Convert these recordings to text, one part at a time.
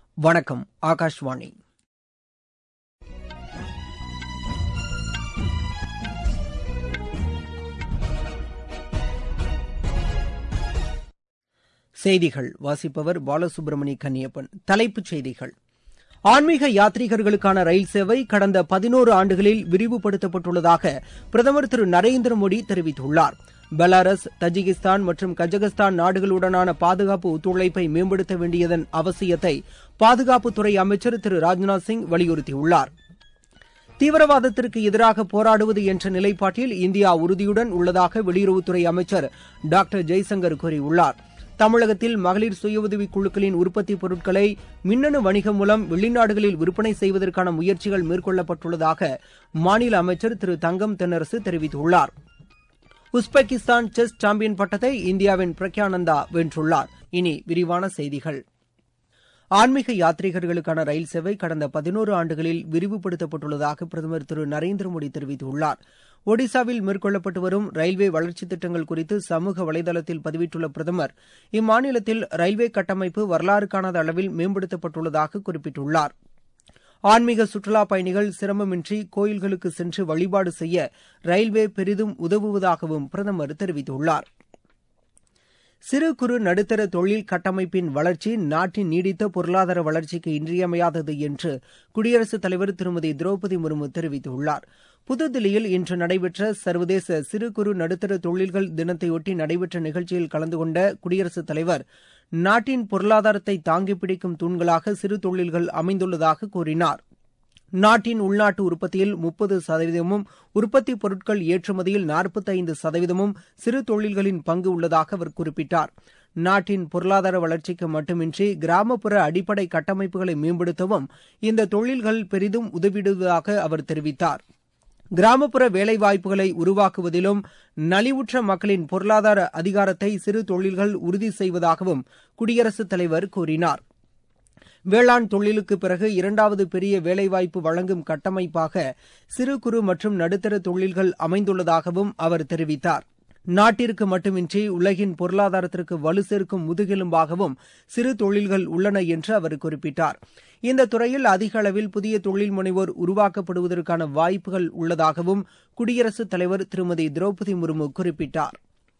வணக்கம் ஆகாஷ்வாணி செய்திகள் வாசிப்பவர் பாலசுப்ரமணி கன்னியப்பன் தலைப்புச் செய்திகள் ஆன்மீக யாத்ரீகர்களுக்கான ரயில் சேவை கடந்த பதினோரு ஆண்டுகளில் விரிவுபடுத்தப்பட்டுள்ளதாக பிரதமர் திரு நரேந்திர மோடி தெரிவித்துள்ளார் பெலாரஸ் தஜிகிஸ்தான் மற்றும் கஜகஸ்தான் நாடுகளுடனான பாதுகாப்பு ஒத்துழைப்பை மேம்படுத்த வேண்டியதன் அவசியத்தை பாதுகாப்புத்துறை அமைச்சர் திரு ராஜ்நாத் சிங் வலியுறுத்தியுள்ளார் தீவிரவாதத்திற்கு எதிராக போராடுவது என்ற நிலைப்பாட்டில் இந்தியா உறுதியுடன் உள்ளதாக வெளியுறவுத்துறை அமைச்சர் டாக்டர் ஜெய்சங்கர் கூறியுள்ளார் தமிழகத்தில் மகளிர் சுய உதவிக் குழுக்களின் உற்பத்தி பொருட்களை மின்னணு வணிகம் மூலம் வெளிநாடுகளில் விற்பனை செய்வதற்கான முயற்சிகள் மேற்கொள்ளப்பட்டுள்ளதாக மாநில அமைச்சர் திரு தங்கம் தென்னரசு தெரிவித்துள்ளார் உஸ்பெகிஸ்தான் செஸ் சாம்பியன் பட்டத்தை இந்தியாவின் பிரக்யானந்தா வென்றுள்ளார் இனி விரிவான செய்திகள் ஆன்மீக யாத்ரீகர்களுக்கான ரயில் சேவை கடந்த பதினோரு ஆண்டுகளில் விரிவுபடுத்தப்பட்டுள்ளதாக பிரதமர் திரு நரேந்திர மோடி தெரிவித்துள்ளார் ஒடிசாவில் மேற்கொள்ளப்பட்டு வரும் ரயில்வே வளர்ச்சித் திட்டங்கள் குறித்து சமூக வலைதளத்தில் பதிவிட்டுள்ள பிரதமர் இம்மாநிலத்தில் ரயில்வே கட்டமைப்பு வரலாறு காணாத அளவில் மேம்படுத்தப்பட்டுள்ளதாக குறிப்பிட்டுள்ளார் ஆன்மீக சுற்றுலாப் பயணிகள் சிரமமின்றி கோயில்களுக்கு சென்று வழிபாடு செய்ய ரயில்வே பெரிதும் உதவுவதாகவும் பிரதமர் தெரிவித்துள்ளார் சிறு குறு நடுத்தர தொழில் கட்டமைப்பின் வளர்ச்சி நாட்டின் நீடித்த பொருளாதார வளர்ச்சிக்கு இன்றியமையாதது என்று குடியரசுத் தலைவர் திருமதி திரௌபதி முர்மு தெரிவித்துள்ளார் புதுதில்லியில் இன்று நடைபெற்ற சர்வதேச சிறு குறு நடுத்தர தொழில்கள் தினத்தையொட்டி நடைபெற்ற நிகழ்ச்சியில் கலந்து கொண்ட குடியரசுத் தலைவர் நாட்டின் பொருளாதாரத்தை தாங்கிப் பிடிக்கும் தூண்களாக சிறு தொழில்கள் அமைந்துள்ளதாக கூறினார் நாட்டின் உள்நாட்டு உற்பத்தியில் முப்பது சதவீதமும் உற்பத்தி பொருட்கள் ஏற்றுமதியில் நாற்பத்தைந்து சதவீதமும் சிறு தொழில்களின் பங்கு உள்ளதாக அவர் குறிப்பிட்டார் நாட்டின் பொருளாதார வளர்ச்சிக்கு மட்டுமின்றி கிராமப்புற அடிப்படை கட்டமைப்புகளை மேம்படுத்தவும் இந்த தொழில்கள் பெரிதும் உதவிடுவதாக அவர் தெரிவித்தார் கிராமப்புற வேலைவாய்ப்புகளை உருவாக்குவதிலும் நலிவுற்ற மக்களின் பொருளாதார அதிகாரத்தை சிறு தொழில்கள் உறுதி செய்வதாகவும் குடியரசுத் தலைவர் கூறினார் வேளாண் தொழிலுக்கு பிறகு இரண்டாவது பெரிய வேலைவாய்ப்பு வழங்கும் கட்டமைப்பாக சிறு குறு மற்றும் நடுத்தர தொழில்கள் அமைந்துள்ளதாகவும் அவர் தெரிவித்தார் நாட்டிற்கு மட்டுமின்றி உலகின் பொருளாதாரத்திற்கு வலு சேர்க்கும் முதுகெலும்பாகவும் சிறு தொழில்கள் உள்ளன என்று அவர் குறிப்பிட்டார் இந்த துறையில் அதிக அளவில் புதிய தொழில் முனைவோர் உருவாக்கப்படுவதற்கான வாய்ப்புகள் உள்ளதாகவும் குடியரசுத் தலைவர் திருமதி திரௌபதி முர்மு குறிப்பிட்டார்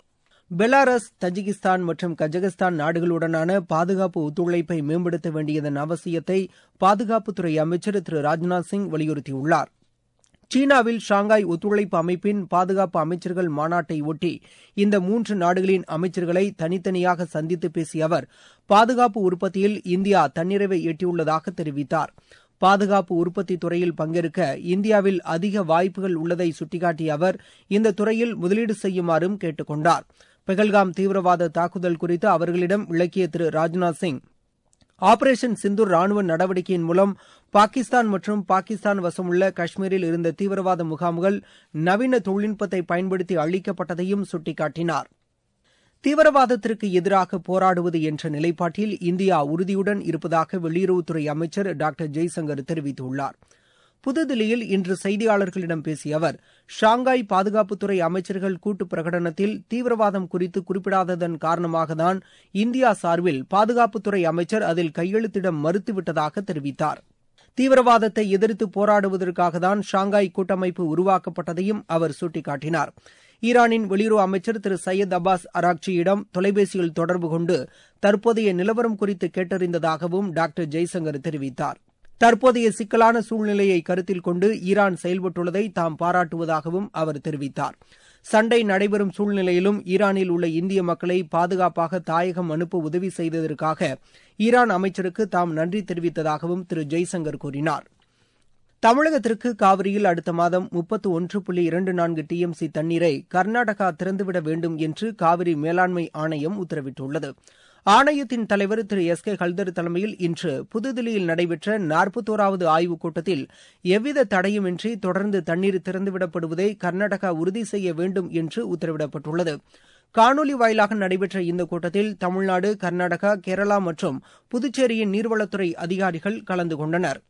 பெலாரஸ் தஜிகிஸ்தான் மற்றும் கஜகஸ்தான் நாடுகளுடனான பாதுகாப்பு ஒத்துழைப்பை மேம்படுத்த வேண்டியதன் அவசியத்தை பாதுகாப்புத்துறை அமைச்சர் திரு ராஜ்நாத் சிங் வலியுறுத்தியுள்ளார் சீனாவில் ஷாங்காய் ஒத்துழைப்பு அமைப்பின் பாதுகாப்பு அமைச்சர்கள் மாநாட்டை ஒட்டி இந்த மூன்று நாடுகளின் அமைச்சர்களை தனித்தனியாக சந்தித்து பேசிய அவர் பாதுகாப்பு உற்பத்தியில் இந்தியா தன்னிறைவை எட்டியுள்ளதாக தெரிவித்தார் பாதுகாப்பு உற்பத்தி துறையில் பங்கேற்க இந்தியாவில் அதிக வாய்ப்புகள் உள்ளதை சுட்டிக்காட்டிய அவர் இந்த துறையில் முதலீடு செய்யுமாறும் கேட்டுக் கொண்டார் பெகல்காம் தீவிரவாத தாக்குதல் குறித்து அவர்களிடம் விளக்கிய திரு ராஜ்நாத் சிங் ஆபரேஷன் சிந்தூர் ராணுவ நடவடிக்கையின் மூலம் பாகிஸ்தான் மற்றும் பாகிஸ்தான் வசமுள்ள காஷ்மீரில் இருந்த தீவிரவாத முகாம்கள் நவீன தொழில்நுட்பத்தை பயன்படுத்தி அழிக்கப்பட்டதையும் சுட்டிக்காட்டினார் தீவிரவாதத்திற்கு எதிராக போராடுவது என்ற நிலைப்பாட்டில் இந்தியா உறுதியுடன் இருப்பதாக வெளியுறவுத்துறை அமைச்சர் டாக்டர் ஜெய்சங்கர் தெரிவித்துள்ளார் புதுதில்லியில் இன்று செய்தியாளர்களிடம் பேசிய அவர் ஷாங்காய் பாதுகாப்புத்துறை அமைச்சர்கள் கூட்டு பிரகடனத்தில் தீவிரவாதம் குறித்து குறிப்பிடாததன் காரணமாகத்தான் இந்தியா சார்பில் பாதுகாப்புத்துறை அமைச்சர் அதில் கையெழுத்திட மறுத்துவிட்டதாக தெரிவித்தார் தீவிரவாதத்தை எதிர்த்து போராடுவதற்காக தான் ஷாங்காய் கூட்டமைப்பு உருவாக்கப்பட்டதையும் அவர் சுட்டிக்காட்டினார் ஈரானின் வெளியுறவு அமைச்சர் திரு சையத் அப்பாஸ் அராக்சியிடம் தொலைபேசியில் தொடர்பு கொண்டு தற்போதைய நிலவரம் குறித்து கேட்டறிந்ததாகவும் டாக்டர் ஜெய்சங்கர் தெரிவித்தார் தற்போதைய சிக்கலான சூழ்நிலையை கருத்தில் கொண்டு ஈரான் செயல்பட்டுள்ளதை தாம் பாராட்டுவதாகவும் அவர் தெரிவித்தார் சண்டை நடைபெறும் சூழ்நிலையிலும் ஈரானில் உள்ள இந்திய மக்களை பாதுகாப்பாக தாயகம் அனுப்ப உதவி செய்ததற்காக ஈரான் அமைச்சருக்கு தாம் நன்றி தெரிவித்ததாகவும் திரு ஜெய்சங்கர் கூறினார் தமிழகத்திற்கு காவிரியில் அடுத்த மாதம் முப்பத்து ஒன்று புள்ளி இரண்டு நான்கு டிஎம்சி தண்ணீரை கர்நாடகா திறந்துவிட வேண்டும் என்று காவிரி மேலாண்மை ஆணையம் உத்தரவிட்டுள்ளது ஆணையத்தின் தலைவர் திரு எஸ் கே ஹல்தர் தலைமையில் இன்று புதுதில்லியில் நடைபெற்ற நாற்பத்தோராவது ஆய்வுக் கூட்டத்தில் எவ்வித தடையுமின்றி தொடர்ந்து தண்ணீர் திறந்துவிடப்படுவதை கர்நாடகா உறுதி செய்ய வேண்டும் என்று உத்தரவிடப்பட்டுள்ளது காணொலி வாயிலாக நடைபெற்ற இந்த கூட்டத்தில் தமிழ்நாடு கர்நாடகா கேரளா மற்றும் புதுச்சேரியின் நீர்வளத்துறை அதிகாரிகள் கலந்து கொண்டனர்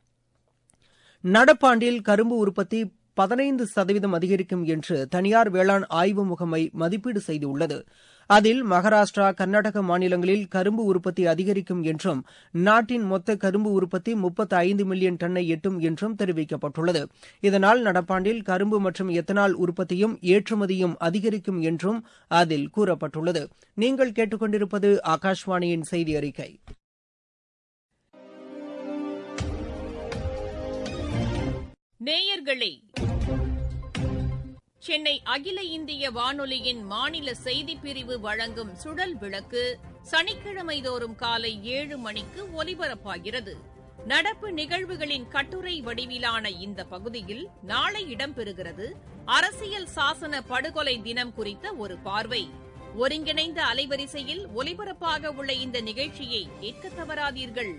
நடப்பாண்டில் கரும்பு உற்பத்தி பதினைந்து சதவீதம் அதிகரிக்கும் என்று தனியார் வேளாண் ஆய்வு முகமை மதிப்பீடு செய்துள்ளது அதில் மகாராஷ்டிரா கர்நாடக மாநிலங்களில் கரும்பு உற்பத்தி அதிகரிக்கும் என்றும் நாட்டின் மொத்த கரும்பு உற்பத்தி முப்பத்தி ஐந்து மில்லியன் டன்னை எட்டும் என்றும் தெரிவிக்கப்பட்டுள்ளது இதனால் நடப்பாண்டில் கரும்பு மற்றும் எத்தனால் உற்பத்தியும் ஏற்றுமதியும் அதிகரிக்கும் என்றும் அதில் கூறப்பட்டுள்ளது நீங்கள் கேட்டுக்கொண்டிருப்பது ஆகாஷ்வாணியின் செய்தி அறிக்கை நேயர்களே சென்னை அகில இந்திய வானொலியின் மாநில செய்திப் பிரிவு வழங்கும் சுழல் விளக்கு சனிக்கிழமை தோறும் காலை ஏழு மணிக்கு ஒலிபரப்பாகிறது நடப்பு நிகழ்வுகளின் கட்டுரை வடிவிலான இந்த பகுதியில் நாளை இடம்பெறுகிறது அரசியல் சாசன படுகொலை தினம் குறித்த ஒரு பார்வை ஒருங்கிணைந்த அலைவரிசையில் ஒலிபரப்பாக உள்ள இந்த நிகழ்ச்சியை கேட்க தவறாதீர்கள்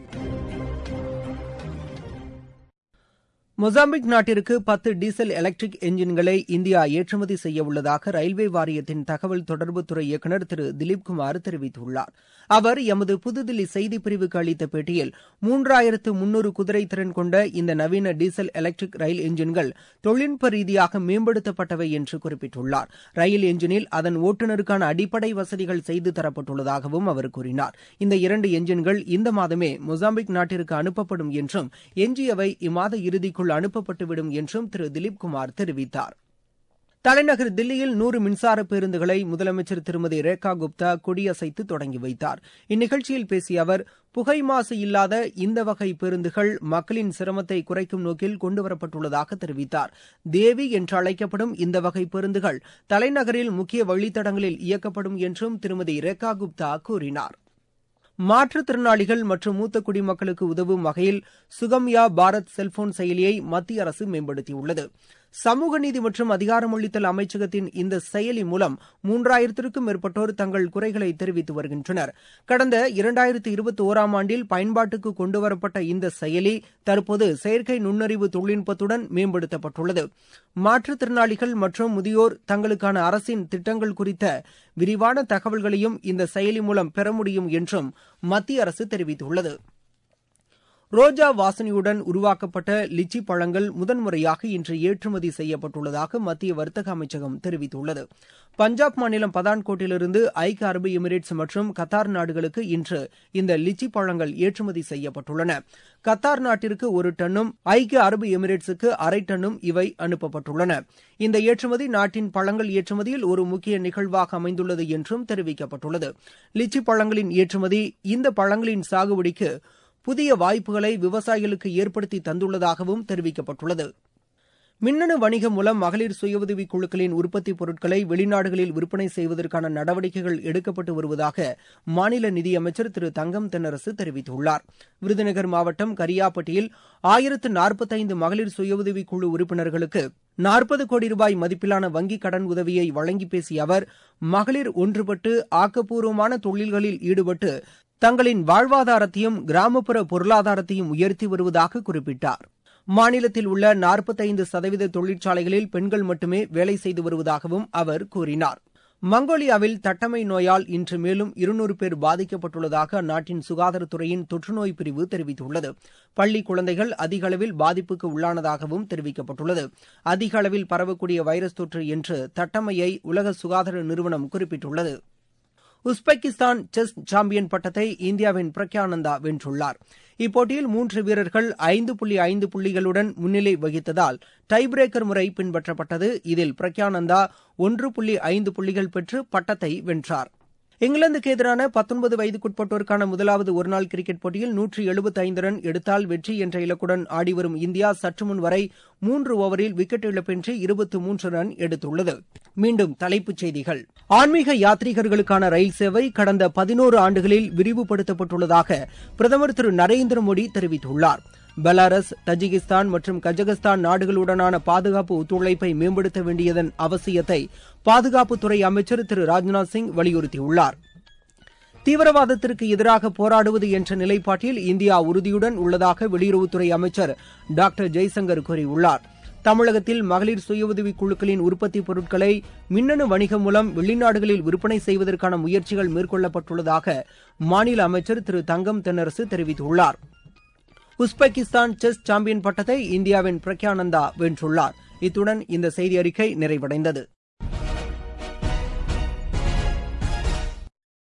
மொசாம்பிக் நாட்டிற்கு பத்து டீசல் எலக்ட்ரிக் என்ஜின்களை இந்தியா ஏற்றுமதி செய்ய உள்ளதாக ரயில்வே வாரியத்தின் தகவல் தொடர்புத்துறை இயக்குநர் திரு திலீப்குமார் தெரிவித்துள்ளார் அவர் எமது புதுதில்லி செய்திப்பிரிவுக்கு அளித்த பேட்டியில் மூன்றாயிரத்து முன்னூறு குதிரை திறன் கொண்ட இந்த நவீன டீசல் எலக்ட்ரிக் ரயில் என்ஜின்கள் தொழில்நுட்ப ரீதியாக மேம்படுத்தப்பட்டவை என்று குறிப்பிட்டுள்ளார் ரயில் என்ஜினில் அதன் ஓட்டுநருக்கான அடிப்படை வசதிகள் செய்து தரப்பட்டுள்ளதாகவும் அவர் கூறினார் இந்த இரண்டு என்ஜின்கள் இந்த மாதமே மொசாம்பிக் நாட்டிற்கு அனுப்பப்படும் என்றும் எஞ்சியவை இம்மாத இறுதிக்குள் அனுப்பப்பட்டுவிடும் என்றும் திரு திலீப்குமார் தெரிவித்தார் தலைநகர் தில்லியில் நூறு மின்சார பேருந்துகளை முதலமைச்சர் திருமதி ரேகா குப்தா கொடியசைத்து தொடங்கி வைத்தார் இந்நிகழ்ச்சியில் பேசிய அவர் புகை மாசு இல்லாத இந்த வகை பேருந்துகள் மக்களின் சிரமத்தை குறைக்கும் நோக்கில் கொண்டுவரப்பட்டுள்ளதாக தெரிவித்தார் தேவி என்று அழைக்கப்படும் இந்த வகை பேருந்துகள் தலைநகரில் முக்கிய வழித்தடங்களில் இயக்கப்படும் என்றும் திருமதி ரேகா குப்தா கூறினார் மாற்றுத்திறனாளிகள் மற்றும் மூத்த குடிமக்களுக்கு உதவும் வகையில் சுகம்யா பாரத் செல்போன் செயலியை மத்திய அரசு மேம்படுத்தியுள்ளது சமூக நீதி மற்றும் அதிகாரமளித்தல் அமைச்சகத்தின் இந்த செயலி மூலம் மூன்றாயிரத்திற்கும் மேற்பட்டோர் தங்கள் குறைகளை தெரிவித்து வருகின்றனர் கடந்த இரண்டாயிரத்து இருபத்தி ஓராம் ஆண்டில் பயன்பாட்டுக்கு கொண்டுவரப்பட்ட இந்த செயலி தற்போது செயற்கை நுண்ணறிவு தொழில்நுட்பத்துடன் மேம்படுத்தப்பட்டுள்ளது மாற்றுத்திறனாளிகள் மற்றும் முதியோர் தங்களுக்கான அரசின் திட்டங்கள் குறித்த விரிவான தகவல்களையும் இந்த செயலி மூலம் பெற முடியும் என்றும் மத்திய அரசு தெரிவித்துள்ளது ரோஜா வாசனையுடன் உருவாக்கப்பட்ட லிச்சி பழங்கள் முதன்முறையாக இன்று ஏற்றுமதி செய்யப்பட்டுள்ளதாக மத்திய வர்த்தக அமைச்சகம் தெரிவித்துள்ளது பஞ்சாப் மாநிலம் பதான்கோட்டிலிருந்து ஐக்கிய அரபு எமிரேட்ஸ் மற்றும் கத்தார் நாடுகளுக்கு இன்று இந்த லிச்சி பழங்கள் ஏற்றுமதி செய்யப்பட்டுள்ளன கத்தார் நாட்டிற்கு ஒரு டன்னும் ஐக்கிய அரபு எமிரேட்ஸுக்கு அரை டன்னும் இவை அனுப்பப்பட்டுள்ளன இந்த ஏற்றுமதி நாட்டின் பழங்கள் ஏற்றுமதியில் ஒரு முக்கிய நிகழ்வாக அமைந்துள்ளது என்றும் தெரிவிக்கப்பட்டுள்ளது லிச்சி பழங்களின் ஏற்றுமதி இந்த பழங்களின் சாகுபடிக்கு புதிய வாய்ப்புகளை விவசாயிகளுக்கு ஏற்படுத்தி தந்துள்ளதாகவும் தெரிவிக்கப்பட்டுள்ளது மின்னணு வணிகம் மூலம் மகளிர் சுய உதவி குழுக்களின் உற்பத்தி பொருட்களை வெளிநாடுகளில் விற்பனை செய்வதற்கான நடவடிக்கைகள் எடுக்கப்பட்டு வருவதாக மாநில நிதியமைச்சர் திரு தங்கம் தென்னரசு தெரிவித்துள்ளார் விருதுநகர் மாவட்டம் கரியாப்பட்டியில் ஆயிரத்து நாற்பத்தைந்து மகளிர் சுய உதவி குழு உறுப்பினர்களுக்கு நாற்பது கோடி ரூபாய் மதிப்பிலான வங்கிக் கடன் உதவியை வழங்கி பேசிய அவர் மகளிர் ஒன்றுபட்டு ஆக்கப்பூர்வமான தொழில்களில் ஈடுபட்டு தங்களின் வாழ்வாதாரத்தையும் கிராமப்புற பொருளாதாரத்தையும் உயர்த்தி வருவதாக குறிப்பிட்டார் மாநிலத்தில் உள்ள நாற்பத்தைந்து சதவீத தொழிற்சாலைகளில் பெண்கள் மட்டுமே வேலை செய்து வருவதாகவும் அவர் கூறினார் மங்கோலியாவில் தட்டமை நோயால் இன்று மேலும் இருநூறு பேர் பாதிக்கப்பட்டுள்ளதாக அந்நாட்டின் சுகாதாரத்துறையின் தொற்றுநோய் பிரிவு தெரிவித்துள்ளது பள்ளி குழந்தைகள் அதிக அளவில் பாதிப்புக்கு உள்ளானதாகவும் தெரிவிக்கப்பட்டுள்ளது அதிக அளவில் பரவக்கூடிய வைரஸ் தொற்று என்று தட்டமையை உலக சுகாதார நிறுவனம் குறிப்பிட்டுள்ளது உஸ்பெகிஸ்தான் செஸ் சாம்பியன் பட்டத்தை இந்தியாவின் பிரக்யானந்தா வென்றுள்ளார் இப்போட்டியில் மூன்று வீரர்கள் ஐந்து புள்ளி ஐந்து புள்ளிகளுடன் முன்னிலை வகித்ததால் டை பிரேக்கர் முறை பின்பற்றப்பட்டது இதில் பிரக்யானந்தா ஒன்று புள்ளி ஐந்து புள்ளிகள் பெற்று பட்டத்தை வென்றார் இங்கிலாந்துக்கு எதிரான பத்தொன்பது வயதுக்குட்பட்டோருக்கான முதலாவது ஒருநாள் கிரிக்கெட் போட்டியில் நூற்றி எழுபத்தி ஐந்து ரன் எடுத்தால் வெற்றி என்ற இலக்குடன் ஆடிவரும் இந்தியா சற்று முன் வரை மூன்று ஓவரில் விக்கெட் இழப்பின்றி இருபத்தி மூன்று ரன் எடுத்துள்ளது மீண்டும் தலைப்புச் செய்திகள் ஆன்மீக யாத்ரீகர்களுக்கான ரயில் சேவை கடந்த பதினோரு ஆண்டுகளில் விரிவுபடுத்தப்பட்டுள்ளதாக பிரதமர் திரு நரேந்திர மோடி தெரிவித்துள்ளார் பெலாரஸ் தஜிகிஸ்தான் மற்றும் கஜகஸ்தான் நாடுகளுடனான பாதுகாப்பு ஒத்துழைப்பை மேம்படுத்த வேண்டியதன் அவசியத்தை பாதுகாப்புத்துறை அமைச்சர் திரு ராஜ்நாத் சிங் வலியுறுத்தியுள்ளார் தீவிரவாதத்திற்கு எதிராக போராடுவது என்ற நிலைப்பாட்டில் இந்தியா உறுதியுடன் உள்ளதாக வெளியுறவுத்துறை அமைச்சர் டாக்டர் ஜெய்சங்கர் கூறியுள்ளார் தமிழகத்தில் மகளிர் சுய உதவி குழுக்களின் உற்பத்தி பொருட்களை மின்னணு வணிகம் மூலம் வெளிநாடுகளில் விற்பனை செய்வதற்கான முயற்சிகள் மேற்கொள்ளப்பட்டுள்ளதாக மாநில அமைச்சர் திரு தங்கம் தென்னரசு தெரிவித்துள்ளார் உஸ்பெகிஸ்தான் செஸ் சாம்பியன் பட்டத்தை இந்தியாவின் பிரக்யானந்தா வென்றுள்ளார் இத்துடன் இந்த செய்தி அறிக்கை நிறைவடைந்தது